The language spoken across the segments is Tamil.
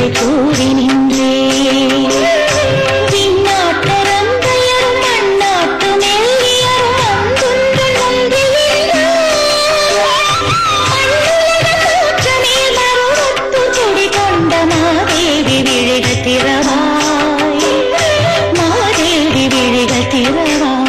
என்று கூறி நின்றேன் விண்ணாட்டு ரங்கையரும் மண்ணாட்டு மெல்லியரும் வந்துங்கள் மாதேவி விழிகள் திறவாய் மாதேவி விழிகள் திறவாய்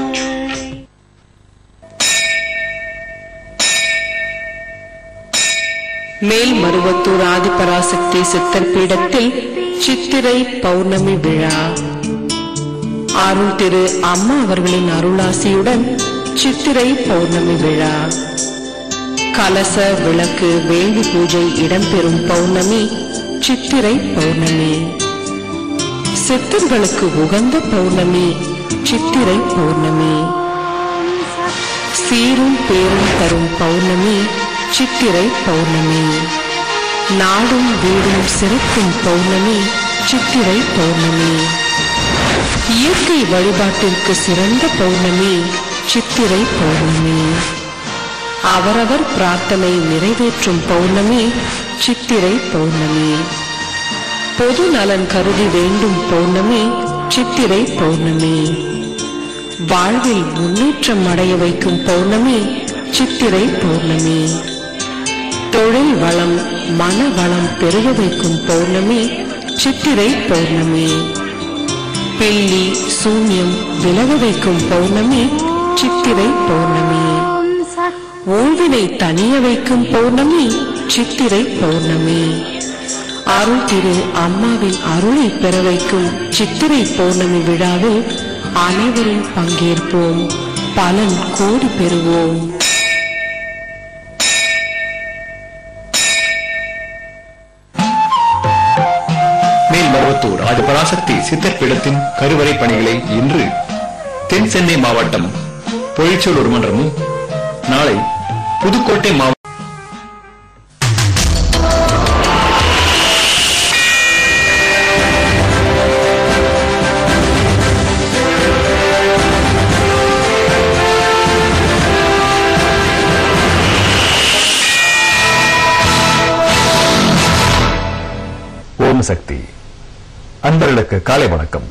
மேல் மருவத்தூர் ஆதிபராசக்தி சித்தர் பீடத்தில் சித்திரை பௌர்ணமி விழா அருள் திரு அம்மா அவர்களின் அருளாசியுடன் சித்திரை பௌர்ணமி விழா கலச விளக்கு வேள்வி பூஜை இடம்பெறும் பௌர்ணமி சித்திரை பௌர்ணமி சித்தர்களுக்கு உகந்த பௌர்ணமி சித்திரை பௌர்ணமி சீரும் பேரும் தரும் பௌர்ணமி சித்திரை பௌர்ணமி நாடும் வீடும் சிறக்கும் பௌர்ணமி சித்திரை பௌர்ணமி இயற்கை வழிபாட்டிற்கு சிறந்த பௌர்ணமி சித்திரை பௌர்ணமி அவரவர் பிரார்த்தனை நிறைவேற்றும் பௌர்ணமி சித்திரை பௌர்ணமி பொது நலன் கருதி வேண்டும் பௌர்ணமி சித்திரை பௌர்ணமி வாழ்வில் முன்னேற்றம் அடைய வைக்கும் பௌர்ணமி சித்திரை பௌர்ணமி தொழில் வளம் மன வளம் பெருக வைக்கும் பௌர்ணமி சித்திரை பௌர்ணமி பில்லி சூன்யம் விலக வைக்கும் பௌர்ணமி சித்திரை பௌர்ணமி ஓய்வினை தனிய வைக்கும் பௌர்ணமி சித்திரை பௌர்ணமி அருள் திரு அம்மாவின் அருளை பெற வைக்கும் சித்திரை பௌர்ணமி விழாவில் அனைவரும் பங்கேற்போம் பலன் கோடி பெறுவோம் மேல்மருவத்தூர் ஆதிபராசக்தி சித்தர் பீடத்தின் கருவறை பணிகளை இன்று தென் சென்னை மாவட்டம் பொழிச்சூர் மன்றமும் நாளை புதுக்கோட்டை மாவட்டம் ஓம் சக்தி அன்பர்களுக்கு காலை வணக்கம்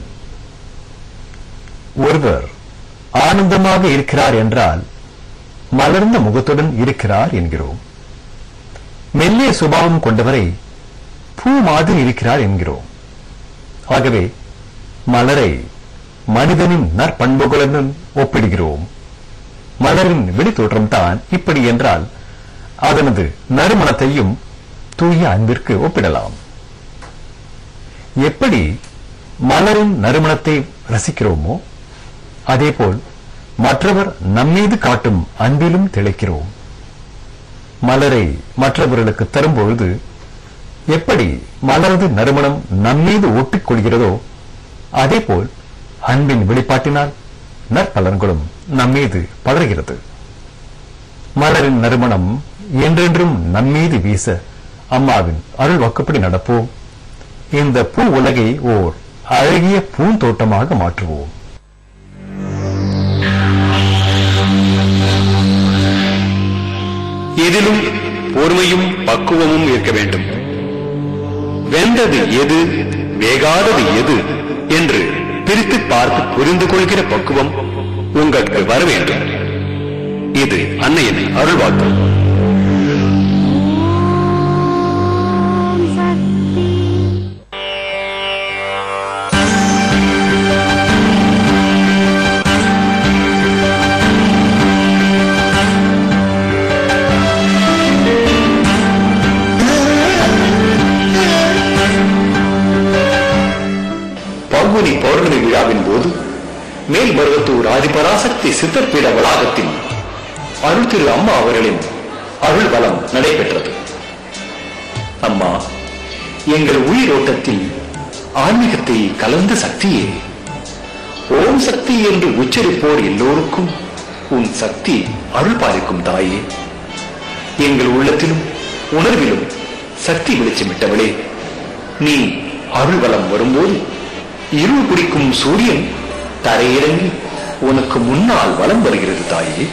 ஒருவர் ஆனந்தமாக இருக்கிறார் என்றால் மலர்ந்த முகத்துடன் இருக்கிறார் என்கிறோம் மெல்லிய சுபாவம் கொண்டவரை பூ மாதிரி இருக்கிறார் என்கிறோம் ஆகவே மலரை மனிதனின் நற்பண்புகளுடன் ஒப்பிடுகிறோம் மலரின் வெளித்தோற்றம் தான் இப்படி என்றால் அதனது நறுமணத்தையும் தூய அன்பிற்கு ஒப்பிடலாம் எப்படி மலரின் நறுமணத்தை ரசிக்கிறோமோ அதேபோல் மற்றவர் நம்மீது காட்டும் அன்பிலும் திளைக்கிறோம் மலரை மற்றவர்களுக்கு தரும்பொழுது எப்படி மலரது நறுமணம் நம்மீது ஒட்டிக் கொள்கிறதோ அதேபோல் அன்பின் வெளிப்பாட்டினால் நற்பலன்களும் நம்மீது படர்கிறது மலரின் நறுமணம் என்றென்றும் நம்மீது வீச அம்மாவின் அருள் வாக்குப்படி நடப்போம் இந்த பூ உலகை ஓர் அழகிய பூந்தோட்டமாக மாற்றுவோம் எதிலும் பொறுமையும் பக்குவமும் இருக்க வேண்டும் வெந்தது எது வேகாதது எது என்று பிரித்து பார்த்து புரிந்து கொள்கிற பக்குவம் உங்களுக்கு வர வேண்டும் இது அன்னையின் அருள்வாக்கு பங்குனி பௌர்ணமி விழாவின் போது மேல்மருவத்தூர் ஆதிபராசக்தி சித்தர்பீட வளாகத்தில் அருள் திரு அம்மா அவர்களின் அருள் வளம் நடைபெற்றது அம்மா எங்கள் உயிரோட்டத்தில் ஆன்மீகத்தை கலந்த சக்தியே ஓம் சக்தி என்று உச்சரிப்போர் எல்லோருக்கும் உன் சக்தி அருள் பாலிக்கும் தாயே எங்கள் உள்ளத்திலும் உணர்விலும் சக்தி வெளிச்சமிட்டவளே நீ அருள் வளம் வரும்போது இருள் குடிக்கும் சூரியன் தரையிறங்கி உனக்கு முன்னால் வலம் வருகிறது தாயே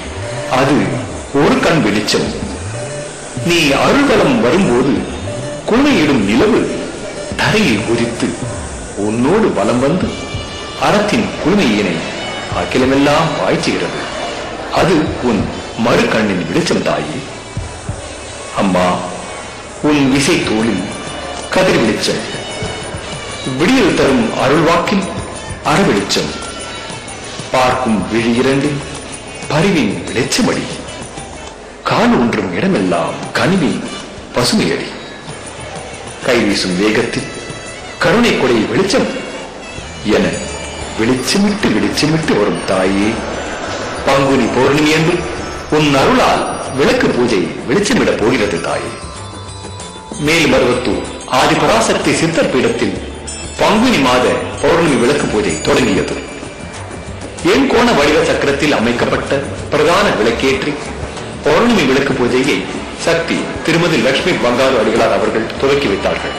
அது ஒரு கண் வெளிச்சம் நீ அருள்வலம் வரும்போது குழுமையிடும் நிலவு தரையில் உதித்து உன்னோடு வலம் வந்து அறத்தின் குழுமையினை அகிலமெல்லாம் பாய்ச்சுகிறது அது உன் மறு கண்ணின் வெளிச்சம் தாயே அம்மா உன் விசை தோளில் கதிர் வெளிச்சம் விடியல் தரும் அருள்வாக்கில் அறவெளிச்சம் பார்க்கும் விழி இரண்டில் பரிவின் வெளிச்சமடி கால் ஒன்றும் இடமெல்லாம் கனிவின் பசுமையடி கை வீசும் வேகத்தில் கருணை கொடை வெளிச்சம் என வெளிச்சமிட்டு வெளிச்சமிட்டு வரும் தாயே பங்குனி பௌர்ணமி என்று உன் அருளால் விளக்கு பூஜை வெளிச்சமிட போகிறது தாயே மேல் மருவத்தூர் ஆதிபராசக்தி சித்தர் பீடத்தில் பங்குனி மாத பௌர்ணமி விளக்கு பூஜை தொடங்கியது என் கோண வடிவ சக்கரத்தில் அமைக்கப்பட்ட பிரதான விளக்கேற்றி பௌர்ணமி விளக்கு பூஜையை சக்தி திருமதி லட்சுமி பங்காரு அடிகளார் அவர்கள் துவக்கி வைத்தார்கள்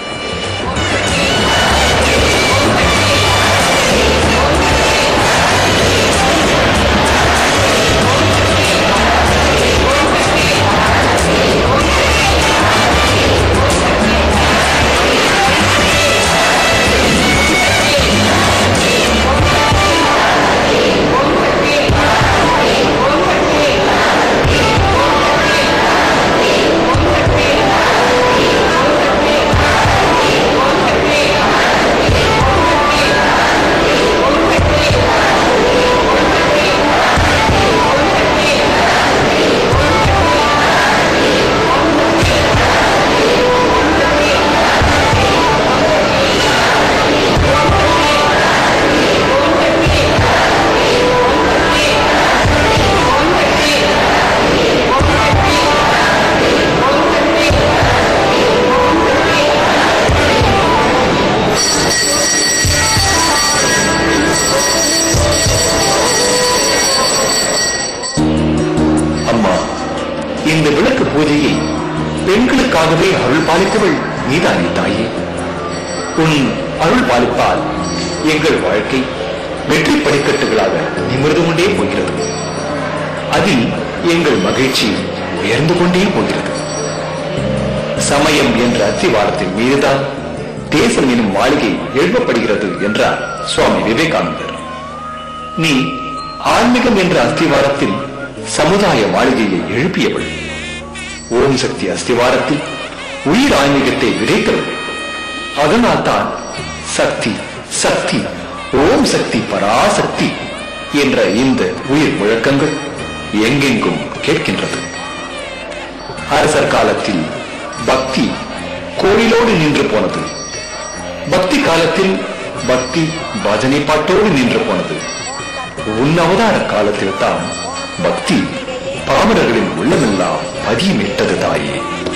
அம்மா இந்த விளக்கு பூஜையை பெண்களுக்காகவே அருள் பாலித்தவள் நீதானே தாயே உன் அருள் பாலிப்பால் எங்கள் வாழ்க்கை வெற்றி படிக்கட்டுகளாக நிமிர்ந்து கொண்டே போகிறது அதில் எங்கள் மகிழ்ச்சி உயர்ந்து கொண்டே போகிறது சமயம் என்ற அத்திவாரத்தின் மீதுதான் தேசம் எனும் மாளிகை எழுப்பப்படுகிறது என்றார் சுவாமி விவேகானந்தர் நீ ஆன்மீகம் என்ற அஸ்திவாரத்தில் சமுதாய மாளிகையை எழுப்பியவள் ஓம் சக்தி அஸ்திவாரத்தில் உயிர் ஆன்மீகத்தை விதைத்தவள் அதனால்தான் சக்தி சக்தி ஓம் சக்தி பராசக்தி என்ற இந்த உயிர் முழக்கங்கள் எங்கெங்கும் கேட்கின்றது அரசர் காலத்தில் பக்தி கோயிலோடு நின்று போனது பக்தி காலத்தில் பக்தி பஜனை பாட்டோடு நின்று போனது உன் அவதார காலத்தில் தான் பக்தி பாமரர்களின் உள்ளமெல்லாம் பதியமிட்டது தாயே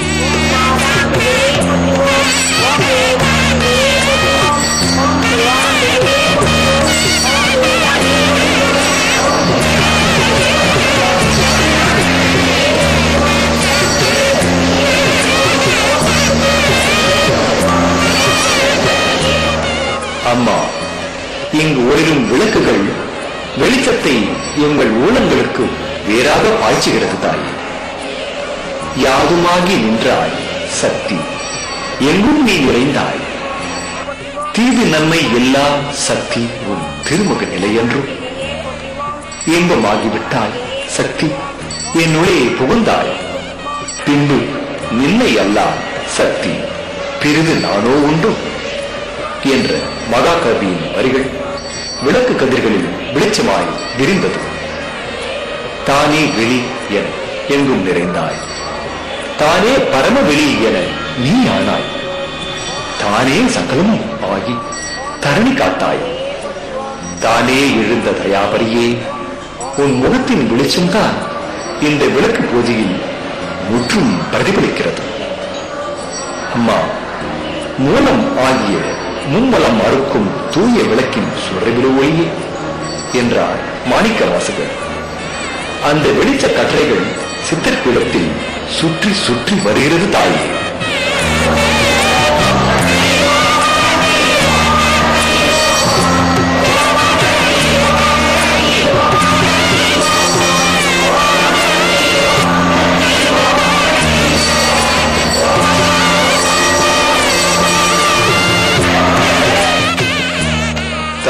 அம்மா இங்கு ஒளிரும் விளக்குகள் வெளிச்சத்தை எங்கள் ஊழங்களுக்கு வேறாக பாய்ச்சுகிறது தாயே யாதுமாகி நின்றாய் சக்தி எங்கும் நீ நிறைந்தாய் தீது நன்மை எல்லாம் சக்தி உன் திருமுக நிலையன்றும் இன்பமாகிவிட்டாய் சக்தி என்னுள்ளே புகுந்தாய் பின்பு நின்னை அல்லால் சக்தி பிரிது நானோ உண்டு என்ற மகாகவியின் வரிகள் விளக்கு கதிர்களில் வெளிச்சமாய் விரிந்தது தானே வெளி என எங்கும் நிறைந்தாய் தானே பரம வெளி என நீ ஆனாய் தானே சகலமும் ஆகி தரணி காத்தாய் தானே எழுந்த தயாபரியே உன் முகத்தின் வெளிச்சம்தான் இந்த விளக்கு பூஜையில் முற்றும் பிரதிபலிக்கிறது அம்மா மூலம் ஆகிய மும்மலம் அறுக்கும் தூய விளக்கின் சுடர்விடு ஒளியே என்றார் மாணிக்க வாசகர் அந்த வெளிச்ச கட்டளைகள் சித்தர்பீடத்தில் சுற்றி சுற்றி வருகிறது தாயே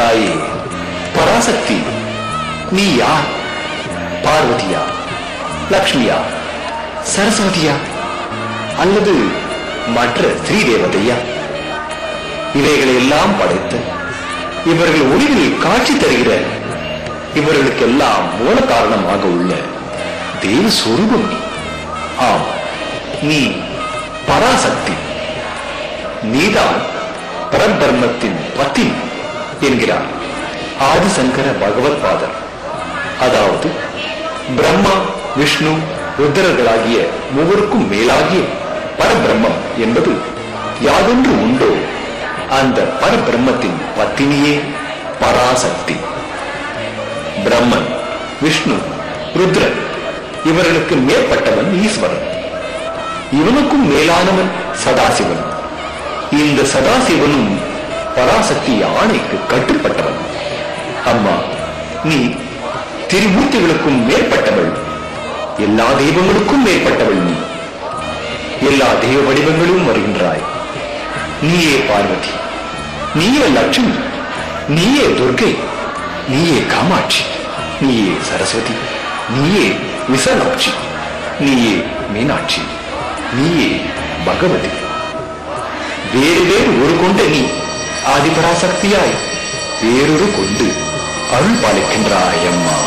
தாயே பராசக்தி நீ யார் பார்வதியா லக்ஷ்மியா சரஸ்வதியா அல்லது மற்ற ஸ்ரீ தேவதையா இவைகளை எல்லாம் படைத்து இவர்கள் ஒளிவில் காட்சி தருகிற இவர்களுக்கெல்லாம் மூல காரணமாக உள்ள தேவ சொரூபம் நீ ஆம் நீ பராசக்தி நீதான் பரபிரம்மத்தின் பத்தினி என்கிறார் ஆதிசங்கர பகவத் பாதர் அதாவது பிரம்மா விஷ்ணு ருத்ரர்களாகிய மூவருக்கும் மேலாகிய பரபிரம்மம் என்பது யாதொன்று உண்டோ அந்த பரபிரம்மத்தின் பத்தினியே பராசக்தி பிரம்மன் விஷ்ணு ருத்ரன் இவர்களுக்கு மேற்பட்டவன் ஈஸ்வரன் இவனுக்கும் மேலானவன் சதாசிவன் இந்த சதாசிவனும் பராசக்தி ஆணைக்கு கட்டுப்பட்டவன் அம்மா நீ திரிமூர்த்திகளுக்கும் மேற்பட்டவள் எல்லா தெய்வங்களுக்கும் மேற்பட்டவள் நீ எல்லா தெய்வ வடிவங்களும் வருகின்றாய் நீயே பார்வதி நீயே லட்சுமி நீயே துர்கை நீயே காமாட்சி நீயே சரஸ்வதி நீயே விசாலாட்சி நீயே மீனாட்சி நீயே பகவதி வேறு வேறு ஒரு கொண்ட நீ ஆதிபராசக்தியாய் வேறொரு கொண்டு அருள் பாலிக்கின்றாய் அம்மா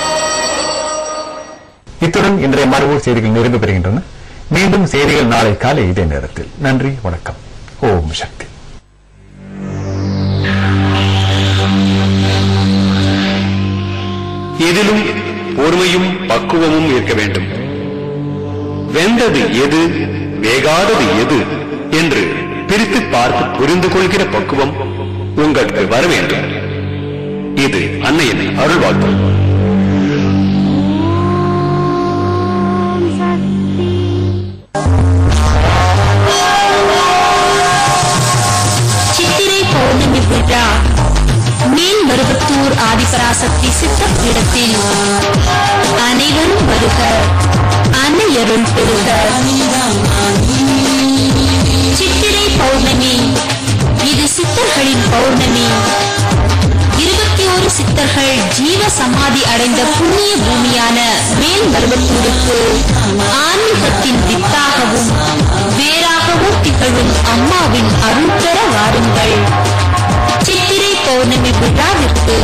இத்துடன் இன்றைய மரபூர் செய்திகள் நிறைவு பெறுகின்றன மீண்டும் செய்திகள் நாளை காலை இதே நேரத்தில் நன்றி வணக்கம் ஓம் சக்தி இதிலும் பொறுமையும் பக்குவமும் இருக்க வேண்டும் வெந்தது எது வேகாதது எது என்று பிரித்து பார்த்து புரிந்து கொள்கிற பக்குவம் உங்களுக்கு வர வேண்டும் இது அன்னையின் அருள்வாழ்த்து சித்திரை பௌர்ணமி விழா மேல் மருவத்தூர் ஆதிபராசக்தி சித்த பீடத்தில் அனைவரும் வருக அன்னையருள் பெறுக சித்திரை பௌர்ணமி இது சித்தர்களின் பௌர்ணமி இருபத்தி ஒரு சித்தர்கள் ஜீவ சமாதி அடைந்த புண்ணிய பூமியான மேல் மருவத்தூருக்கு ஆன்மீகத்தின் வித்தாகவும் வேறாகவும் திகழும் அம்மாவின் அருள் பெற வாருங்கள் சித்திரை பௌர்ணமி விழாவிற்கு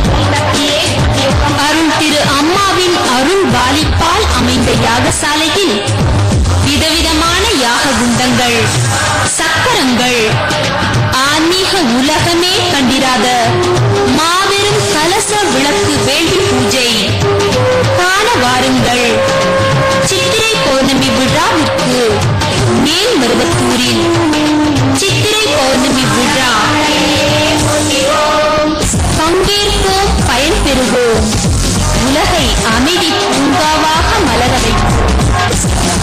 அருள் திரு அம்மாவின் அருள் பாலிப்பால் அமைந்த யாகசாலையில் விதவிதமான யாக குண்டங்கள் சக்கரங்கள் ஆன்மீக உலகமே கண்டிராத மாபெரும் கலச விளக்கு வேள்வி பூஜை காண வாருங்கள் சித்திரை பௌர்ணமி விழாவிற்கு மேல் மருவத்தூரில் சித்திரை பௌர்ணமி விழா பங்கேற்போம் பயன்பெறுவோம் உலகை அமைதி பூங்காவாக மலர வைப்போம்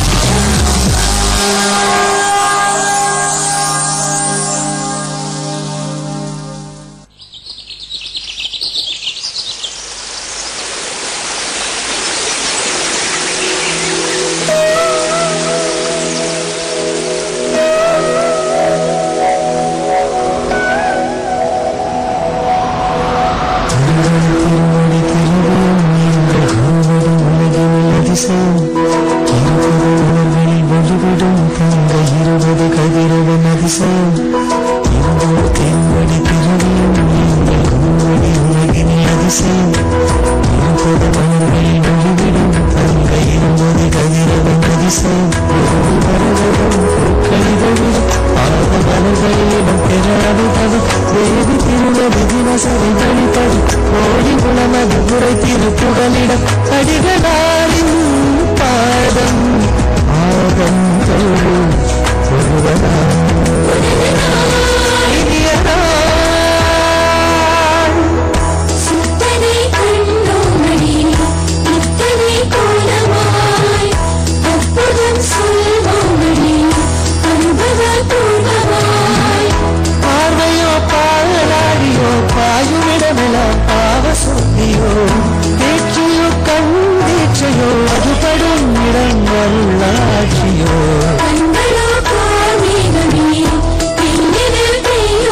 சித்தனை கண்டோமணி இத்தனை கோலமாய் அற்புதம் சொல்வோமணி அனுபவ பூர்வமாய் பார்வையோ பாழாடியோ பாயுமிடமெல்லாம் பாவ சொல்லியோ தேற்றியோ கண் தீட்சையோ அதுபடும் இடங்களாட்சியோ கண்களோ கார்மேகமே பின்னினில் பெய்யும்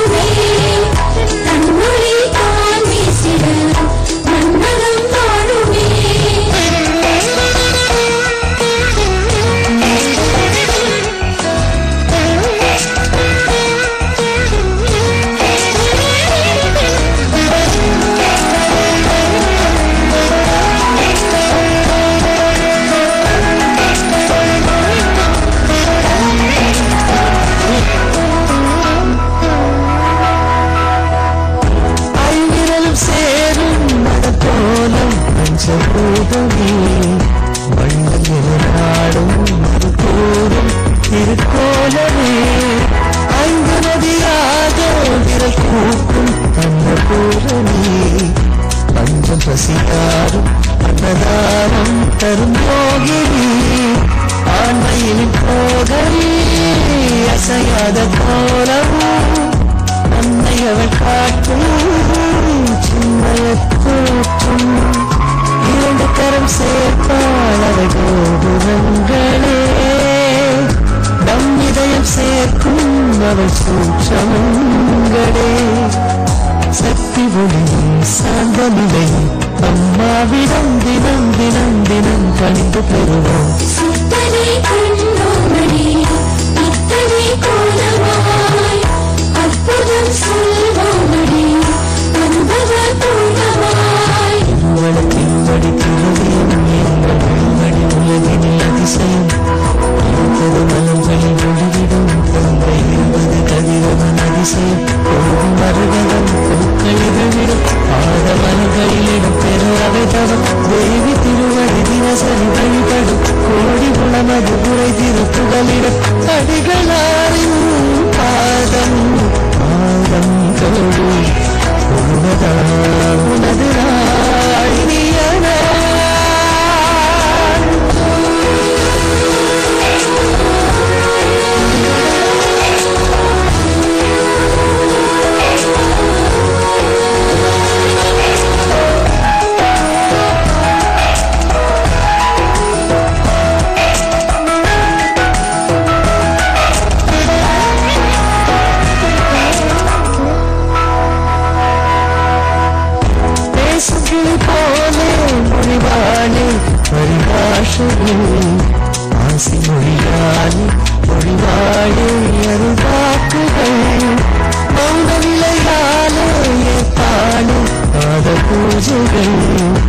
பஞ்சபூதமே வண்ணம் என்னாடும் கூடும் திருக்கோலமே ஐந்து நதியாக விரல் கூட்டும் அன்னபூரணி பஞ்சம் பசியாரும் அன்னதானம் தரும் யோகினி ஆண்மையின் போகரி அசையாத கோலம் அன்னை அவள் காட்டும் சின்மய தோற்றும் இரண்டு கரம் சேர்ப்பாள் அவள் கோபுரங்களே நம் இதயம் சேர்க்கும் அவள் சூட்சமங்களே சக்தி ஒளியும் சார்ந்த நிலையும் அம்மாவிடம் தினம் தினம் தினம் கணிந்து பெறுவோம் சுத்தனை கண்டோமணி இத்தனை கோலமாய் அற்புதம் சொல்வோமணி அனுபவ பூர்ணமாய் திருவளத்தின் வடி திருவியம் எங்கள் வெண்மணி உலகினில் அதிசயம் இருபது மலர்களில் ஒளிவிடும் தந்தை இருபது கதிரவன் அதிசயம் ஒரு மருகவன் பூக்களிடம் பாத மலர்களிடம் பெரு அவைதவம் தேவி திருவடி தினசரி வழிபடும் கோடி குணமது உரை திருப்புகளிடம் அடிகளாரின் பாதம் பாதம் தோடு உனதா உனது ராணியனா பேசுகிளி போலே மொழிவாளே பரிபாஷனே ஆசி மொழியாளே மொழிவாளே அருள்வாக்குகள் மௌன நிலையாலே பாடு பாத பூஜைகள்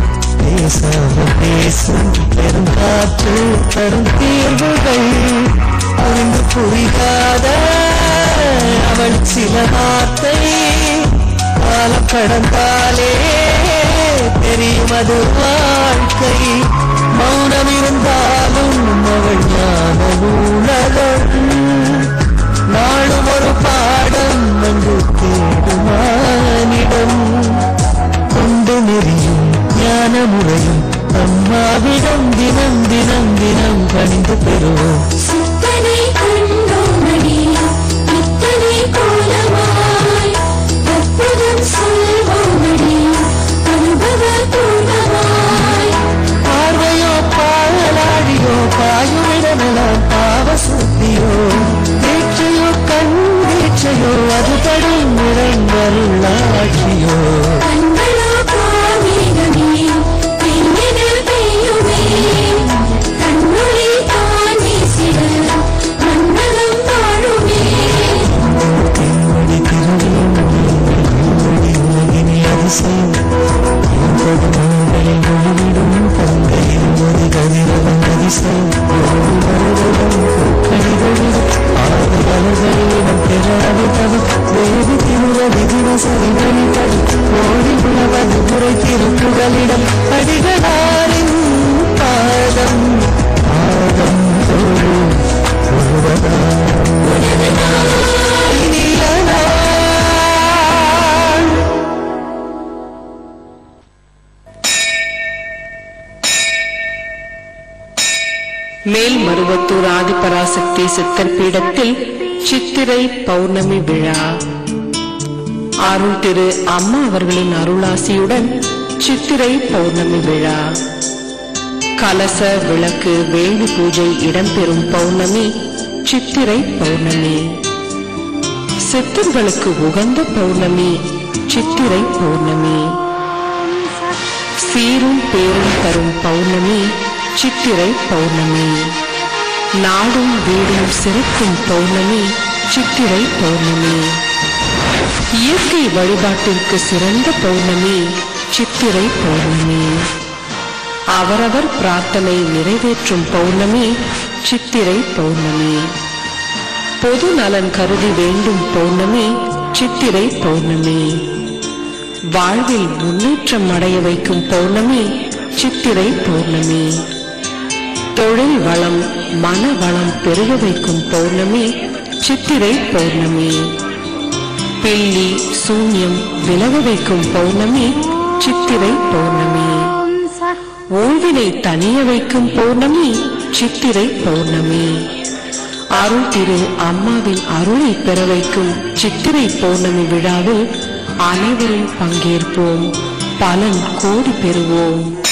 பேசாம பேசும் பெரும் காற்று தரும் தீர்வுகள் புரிந்து புரியாத அவள் சில வார்த்தை காலம் கடந்தாலே தெரியும் அது வாழ்க்கை மௌனம் இருந்தாலும் அவள் ஞான நூலகம் நாளும் ஒரு பாடம் வந்து தேடுமானிடம் கொண்டு நெறியும் ஞான முறையும் அம்மாவிடம் தினம் தினம் தினம் கணிந்து பெறுவோம் சுத்தனை கண்டோமணி இத்தனை கோலமாய் அற்புதம் சொல்வோமணி அனுபவ பூர்ணமாய் பார்வையோ பாழலாடியோ பாயுமிடமெல்லாம் பாவ சுத்தியோ தீட்சையோ கண் தீட்சையோ அது படும் நிறங்களுள்ளாட்சியோ கண்களோ காமேகமே பெய்யென பெய்யுமே கண்ணொளி தான் வீசிட மன்னகம் வாழுமே திருவடி திருவிழி உலகினி அதிசயம் என்பது மனங்களில் ஒளிவிடும் தந்தையில் ஒரு கதிரவன் அதிசயம் ஓடி வருவதும் கடிதழில் ஆறு மலர்களிடம் பெறாவிட்டவன் தேவி திருவடி தினசரி வழிபடும் ஓடி உணவது முறை திருப்புகளிடம் அடிகளாரின் பாதம் பாதம் தோழி உருவதா மேல் மருவத்தூர் ஆதிபராசக்தி சித்தர் பீடத்தில் சித்திரை பௌர்ணமி விழா அருள் திரு அம்மா அவர்களின் அருளாசியுடன் சித்திரை பௌர்ணமி விழா கலச விளக்கு வேள்வி பூஜை இடம்பெறும் பௌர்ணமி சித்திரை பௌர்ணமி சித்தர்களுக்கு உகந்த பௌர்ணமி சித்திரை பௌர்ணமி சீரும் பேரும் தரும் பௌர்ணமி சித்திரை பௌர்ணமி நாடும் வீடும் சிறக்கும் பௌர்ணமி சித்திரை பௌர்ணமி இயற்கை வழிபாட்டிற்கு சிறந்த பௌர்ணமி சித்திரை பௌர்ணமி அவரவர் பிரார்த்தனை நிறைவேற்றும் பௌர்ணமி சித்திரை பௌர்ணமி பொது நலன் கருதி வேண்டும் பௌர்ணமி சித்திரை பௌர்ணமி வாழ்வில் முன்னேற்றம் அடைய வைக்கும் பௌர்ணமி சித்திரை பௌர்ணமி தொழில் வளம் மன வளம் பெருக வைக்கும் பௌர்ணமி சித்திரை பௌர்ணமி பில்லி சூன்யம் விலக வைக்கும் பௌர்ணமி சித்திரை பௌர்ணமி ஓய்வினை தனிய வைக்கும் பௌர்ணமி சித்திரை பௌர்ணமி அருள் திரு அம்மாவின் அருளை பெற வைக்கும் சித்திரை பௌர்ணமி விழாவில் அனைவரும் பங்கேற்போம் பலன் கோடி பெறுவோம்